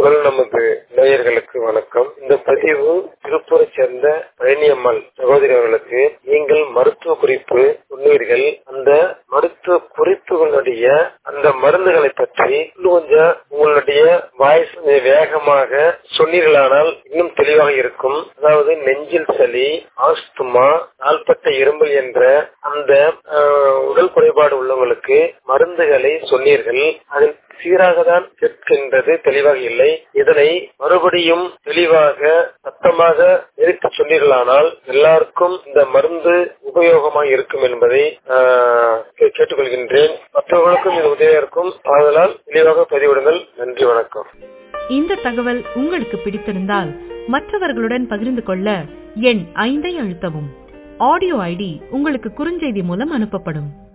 குரல் நமது நேயர்களுக்கு வணக்கம் இந்த பதிவு திருப்பூரை சேர்ந்த பழனியம்மாள் சகோதரி அவர்களுக்கு நீங்கள் மருத்துவ குறிப்பு சொன்னீர்கள் அந்த மருத்துவ குறிப்புகளுடைய அந்த மருந்துகளை பற்றி இன்னும் கொஞ்சம் உங்களுடைய வாய்ஸ் வேகமாக சொன்னீர்களானால் இன்னும் தெளிவாக இருக்கும் அதாவது நெஞ்சில் சளி ஆஸ்துமா நாள்பட்ட இரும்பல் என்ற அந்த ஆஹ், உடல் குறைபாடு உள்ளவங்களுக்கு மருந்துகளை சொன்னீர்கள் அதில் சீராக தான் கேட்கின்றது தெளிவாக இல்லை இதனை மறுபடியும் தெளிவாக சத்தமாக எடுத்து சொன்னீர்களானால் எல்லாருக்கும் இந்த மருந்து உபயோகமாக இருக்கும் என்பதை ஆஹ், கே- கேட்டுக்கொள்கின்றேன் மற்றவர்களுக்கும் இது உதவியாக இருக்கும் ஆதலால் தெளிவாக பதிவிடுங்கள் நன்றி வணக்கம் இந்த தகவல் உங்களுக்கு பிடித்திருந்தால் மற்றவர்களுடன் பகிர்ந்து கொள்ள எண் ஐந்தை அழுத்தவும் ஆடியோ ஐடி உங்களுக்கு குறுஞ்செய்தி மூலம் அனுப்பப்படும்